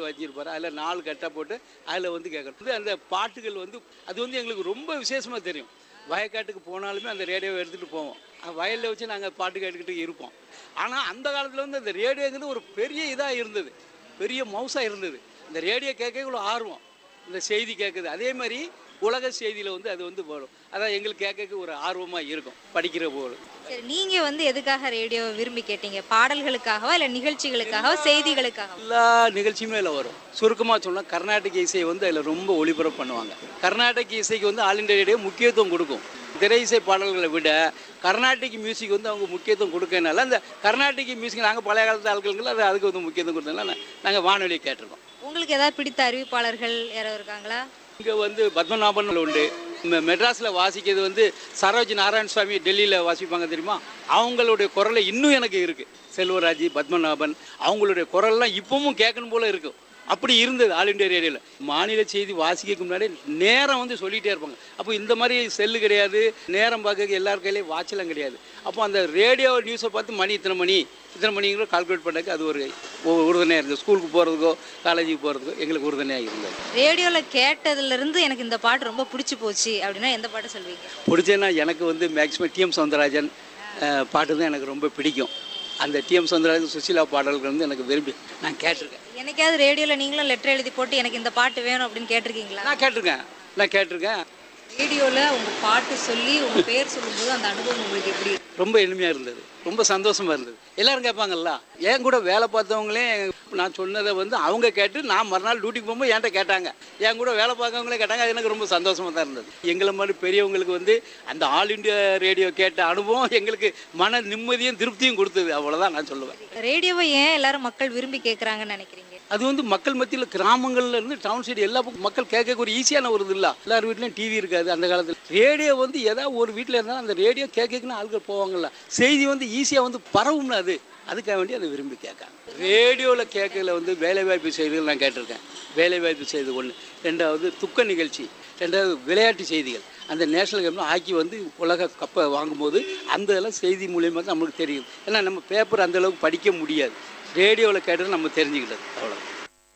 வச்சிருப்பாரு அதில் நாலு கட்டாக போட்டு அதில் வந்து கேட்கணும் இது அந்த பாட்டுகள் வந்து அது வந்து எங்களுக்கு ரொம்ப விசேஷமாக தெரியும் வயக்காட்டுக்கு போனாலுமே அந்த ரேடியோவை எடுத்துகிட்டு போவோம் வயலில் வச்சு நாங்கள் பாட்டு கேட்டுக்கிட்டு இருப்போம் ஆனால் அந்த காலத்தில் வந்து அந்த ரேடியோங்கிறது ஒரு பெரிய இதாக இருந்தது பெரிய மவுசாக இருந்தது இந்த ரேடியோ கேட்க இவ்வளோ ஆர்வம் இந்த செய்தி கேட்குது அதே மாதிரி உலக செய்தியில் வந்து அது வந்து வரும் அதான் எங்களுக்கு கேட்க ஒரு ஆர்வமாக இருக்கும் படிக்கிற போது சரி நீங்க வந்து எதுக்காக ரேடியோ விரும்பி கேட்டீங்க பாடல்களுக்காகவா இல்ல நிகழ்ச்சிகளுக்காகவா செய்திகளுக்காகவா எல்லா நிகழ்ச்சியுமே அதில் வரும் சுருக்கமாக சொன்னால் கர்நாடக இசை வந்து அதில் ரொம்ப ஒளிபரப்பு பண்ணுவாங்க கர்நாடக இசைக்கு வந்து ஆல் இண்டியா ரேடியோ முக்கியத்துவம் கொடுக்கும் திரை இசை பாடல்களை விட கர்நாடிக் மியூசிக் வந்து அவங்க முக்கியத்துவம் கொடுக்கறனால அந்த கர்நாடிக் மியூசிக் நாங்கள் பழைய காலத்து ஆட்களுக்கு அது அதுக்கு வந்து முக்கியத்துவம் கொடுத்ததுனால நாங்கள் வானொலியை கேட்டிருக்கோம் உங்களுக்கு ஏதாவது பிடித்த அறிவிப்பாளர்கள் யாராவது இருக்காங்களா இங்கே வந்து பத்மநாபன் உண்டு மெ- மெட்ராஸில் வாசிக்கிறது வந்து சரோஜ் நாராயண சுவாமி டெல்லியில் வாசிப்பாங்க தெரியுமா அவங்களுடைய குரலை இன்னும் எனக்கு இருக்குது செல்வராஜ் பத்மநாபன் அவங்களுடைய குரல்லாம் இப்பவும் கேட்கணும் போல இருக்கும் அப்படி இருந்தது ஆல் இண்டியா ரேடியோவில் மாநில செய்தி வாசிக்கிறதுக்கு முன்னாடி நேரம் வந்து சொல்லிகிட்டே இருப்பாங்க அப்போ இந்த மாதிரி செல்லு கிடையாது நேரம் பார்க்க எல்லார் கையிலையும் வாட்செல்லாம் கிடையாது அப்போ அந்த ரேடியோ நியூஸை பார்த்து மணி இத்தனை மணி இத்தனை மணிங்கிற கால்குலேட் பண்ணக்கு அது ஒரு ஒரு உறுதுணையாக இருந்தது ஸ்கூலுக்கு போகிறதுக்கோ காலேஜுக்கு போகிறதுக்கோ எங்களுக்கு உறுதுணையாக இருந்தது ரேடியோல கேட்டதுல இருந்து எனக்கு இந்த பாட்டு ரொம்ப பிடிச்சு போச்சு அப்படின்னா எந்த பாட்டு சொல்வீங்க பிடிச்சேன்னா எனக்கு வந்து மேக்ஸிமம் டிஎம் சவுந்தரராஜன் அஹ், பாட்டு தான் எனக்கு ரொம்ப பிடிக்கும் அந்த டிஎம் சவுந்தரராஜன் சுசீலா பாடல்கள் வந்து எனக்கு விரும்பி நான் கேட்டிருக்கேன் என்னைக்காவது ரேடியோல நீங்களும் லெட்டர் எழுதி போட்டு எனக்கு இந்த பாட்டு வேணும் அப்படின்னு கேட்டிருக்கீங்களா நான் கேட்டிருக்கேன் நான் கேட்டிருக்கேன் ரேடியோல உங்க பாட்டு சொல்லி உங்க பேர் சொல்லும்போது அந்த அனுபவம் உங்களுக்கு எப்படி ரொம்ப எளிமையாக இருந்தது ரொம்ப சந்தோஷமா இருந்தது எல்லாரும் கேட்பாங்கல்ல என் கூட வேலை பார்த்தவங்களே நான் சொன்னதை வந்து அவங்க கேட்டு நான் மறுநாள் டியூட்டிக்கு போகும்போது என்கிட்ட கேட்டாங்க என் கூட வேலை பார்க்கவங்களே கேட்டாங்க அது எனக்கு ரொம்ப சந்தோஷமா தான் இருந்தது எங்களை மாதிரி பெரியவங்களுக்கு வந்து அந்த ஆல் இண்டியா ரேடியோ கேட்ட அனுபவம் எங்களுக்கு மன நிம்மதியும் திருப்தியும் கொடுத்தது அவ்வளோதான் நான் சொல்லுவேன் ரேடியோவை ஏன் எல்லாரும் மக்கள் விரும்பி கேட்குறாங்கன்னு நினைக்கிறீங்க அது வந்து மக்கள் மத்தியில் கிராமங்கள்ல இருந்து டவுன் சைடு எல்லா பக்கம் மக்கள் கேட்க ஒரு ஈஸியான ஒரு இது இல்லை எல்லார் வீட்லையும் டிவி இருக்காது அந்த காலத்தில் ரேடியோ வந்து ஏதாவது ஒரு வீட்டில் இருந்தாலும் அந்த ரேடியோ கேட்கக்குன்னு ஆட்கள் போவாங்கல்ல செய்தி வந்து ஈஸியாக வந்து பரவும்ல அது அதுக்காக வேண்டி அதை விரும்பி கேட்காங்க ரேடியோவில் கேட்கல வந்து வேலைவாய்ப்பு செய்திகள் நான் கேட்டிருக்கேன் வேலைவாய்ப்பு செய்தி ஒன்று ரெண்டாவது துக்க நிகழ்ச்சி ரெண்டாவது விளையாட்டு செய்திகள் அந்த நேஷனல் கேம்ல ஹாக்கி வந்து உலக கப்பை வாங்கும்போது அந்த இதெல்லாம் செய்தி மூலியமாக தான் நம்மளுக்கு தெரியும் ஏன்னா நம்ம பேப்பர் அந்த அளவுக்கு படிக்க முடியாது ரேடியோவில் கேட்டது நம்ம தெரிஞ்சுக்கிட்டது அவ்வளோ